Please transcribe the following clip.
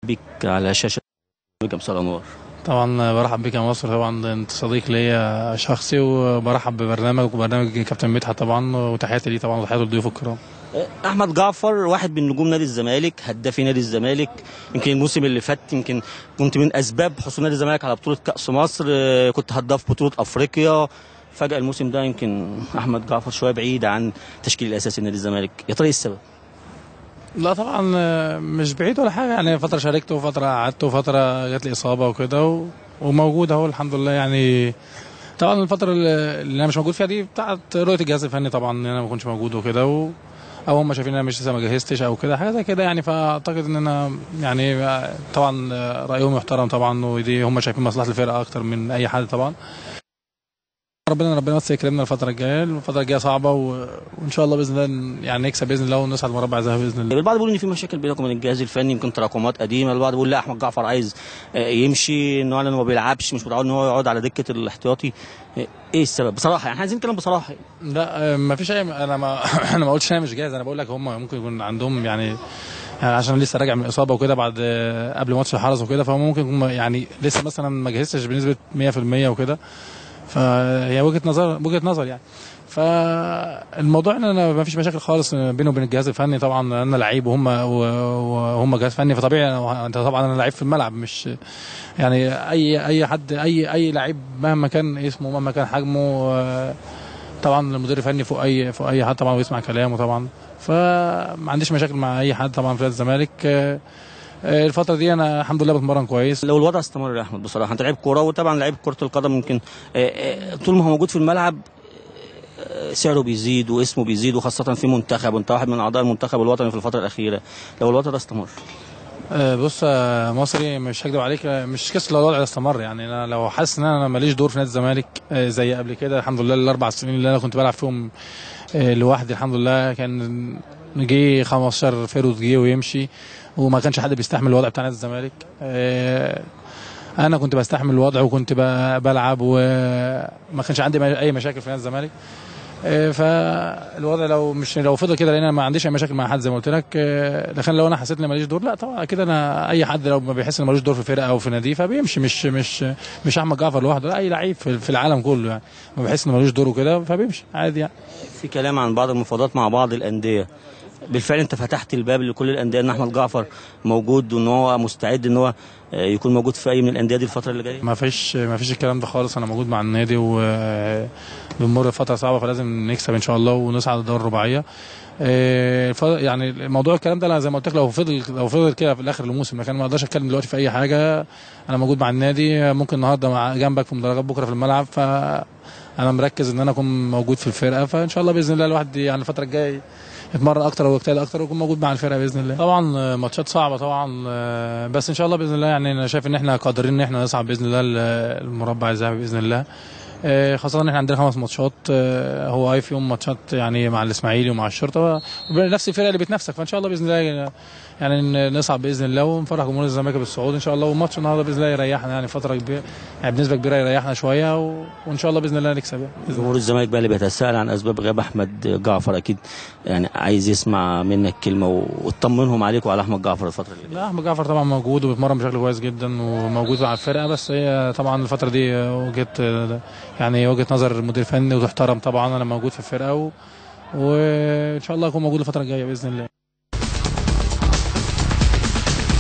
بيك على شاشة مساء الأنوار طبعا برحب بك يا مصر طبعا انت صديق ليا شخصي وبرحب ببرنامج وبرنامج كابتن مدحت طبعا وتحياتي ليه طبعا وتحياتي لضيوف الكرام أحمد جعفر واحد من نجوم نادي الزمالك هداف نادي الزمالك يمكن الموسم اللي فات يمكن كنت من أسباب حصول نادي الزمالك على بطولة كأس مصر آه، كنت هداف بطولة أفريقيا فجأة الموسم ده يمكن أحمد جعفر شوية بعيد عن التشكيل الأساسي لنادي الزمالك يا ترى إيه السبب؟ لا طبعا آه، مش بعيد ولا حاجه يعني فتره شاركت وفتره قعدت وفتره جات لي اصابه وكده و... وموجود اهو الحمد لله يعني طبعا الفتره اللي اللي انا مش موجود فيها دي بتاعت رؤيه الجهاز الفني طبعا ان انا ما كنتش موجود وكده و... او هم شايفين ان انا مش لسه ما جهزتش او كده حاجه زي كده يعني فاعتقد ان انا يعني آه، طبعا آه، رايهم يحترم طبعا ودي هم شايفين مصلحه الفرقه اكتر من اي حد طبعا ربنا ربنا بس يكرمنا الفتره الجايه الفتره الجايه صعبه و... وان شاء الله باذن الله يعني نكسب باذن الله ونصعد مربع ذهبي باذن الله البعض بيقول ان في مشاكل بينكم وبين الجهاز الفني يمكن تراكمات قديمه البعض بيقول لا احمد جعفر عايز آه، يمشي انه انا ما بيلعبش مش متعود ان هو يقعد على دكه الاحتياطي آه، ايه السبب بصراحه يعني احنا عايزين نتكلم بصراحه لا ما فيش اي انا ما انا ما قلتش انا مش جاهز انا بقول لك هم ممكن يكون عندهم يعني يعني عشان لسه راجع من اصابه وكده بعد قبل ماتش الحرس وكده فهم ممكن يكون يعني لسه مثلا ما جهزتش بنسبه 100% وكده فهي وجهه نظر وجهه نظر يعني فالموضوع ان انا ما فيش مشاكل خالص بيني وبين الجهاز الفني طبعا انا لعيب وهم وهم جهاز فني فطبيعي أنا- انت طبعا انا لعيب في الملعب مش يعني اي اي حد اي اي لعيب مهما كان اسمه مهما كان حجمه آه، طبعا المدير الفني فوق اي فوق اي حد طبعا ويسمع كلامه طبعا فما عنديش مشاكل مع اي حد طبعا في نادي الزمالك آه، آه، الفتره دي انا الحمد لله بتمرن كويس لو الوضع استمر يا احمد بصراحه انت لعيب كوره وطبعا لعيب كره القدم يمكن آه، آه، طول ما هو موجود في الملعب آه، سعره بيزيد واسمه بيزيد وخاصه في منتخب وانت واحد من اعضاء المنتخب الوطني في الفتره الاخيره لو الوضع ده استمر آه، بص يا مصري مش هكدب عليك آه، مش قصه لو الوضع ده استمر يعني انا لو حاسس ان انا ماليش دور في نادي الزمالك آه، زي قبل كده الحمد لله الاربع سنين اللي انا كنت بلعب فيهم آه، لوحدي الحمد لله كان جه 15 فيرود جه ويمشي وما كانش حد بيستحمل الوضع بتاع نادي الزمالك آه، انا كنت بستحمل الوضع وكنت ب- بلعب وما كانش عندي اي مشاكل في نادي الزمالك آه، فالوضع لو مش لو فضل كده لان انا ما عنديش اي مشاكل مع حد زي ما قلت لك آه، لكن لو انا حسيت ان ماليش دور لا طبعا اكيد انا اي حد لو ما بيحس ان مالوش دور في فرقه او في نادي فبيمشي مش مش مش احمد جعفر لوحده لا اي لعيب في في العالم كله يعني ما بيحس ان مالوش دور وكده فبيمشي عادي يعني في كلام عن بعض المفاوضات مع بعض الانديه بالفعل انت فتحت الباب لكل الانديه ان احمد جعفر موجود وان هو مستعد ان هو آه، يكون موجود في اي من الانديه دي الفتره اللي جايه ما فيش ما فيش الكلام ده خالص انا موجود مع النادي وبنمر بفتره صعبه فلازم نكسب ان شاء الله ونصعد الدوري الرباعيه آه، ف- يعني موضوع الكلام ده انا زي ما قلت لك لو فضل لو فضل كده في الاخر الموسم لكن ما اقدرش اتكلم دلوقتي في اي حاجه انا موجود مع النادي ممكن النهارده مع جنبك في مدرجات بكره في الملعب ف انا مركز ان انا اكون موجود في الفرقه فان شاء الله باذن الله الواحد يعني الفتره الجايه يتمرن اكتر ويجتهد اكتر ويكون موجود مع الفرقه باذن الله طبعا آه، ماتشات صعبه طبعا آه، بس ان شاء الله باذن الله يعني انا شايف ان احنا قادرين ان احنا نصعد باذن الله ال- المربع الذهبي باذن الله آه، خاصة ان احنا عندنا خمس ماتشات آه، هو اي فيهم ماتشات يعني مع الاسماعيلي ومع الشرطة نفس الفرقة اللي بتنافسك فان شاء الله باذن الله يعني ن- نصعد باذن الله ونفرح جمهور الزمالك بالصعود ان شاء الله وماتش النهارده باذن الله يريحنا يعني فترة كبيرة يعني بنسبة كبيرة يريحنا شوية و... وان شاء الله باذن الله نكسب يعني. بإذن الله. جمهور الزمالك بقى اللي بيتساءل عن اسباب غياب احمد جعفر اكيد يعني عايز يسمع منك كلمه وتطمنهم عليك وعلى احمد جعفر الفتره اللي جايه لا احمد جعفر طبعا موجود وبيتمرن بشكل كويس جدا وموجود مع الفرقه بس هي طبعا الفتره دي وجهه يعني وجهه نظر مدير فني وتحترم طبعا انا موجود في الفرقه و... وان شاء الله اكون موجود الفتره الجايه باذن الله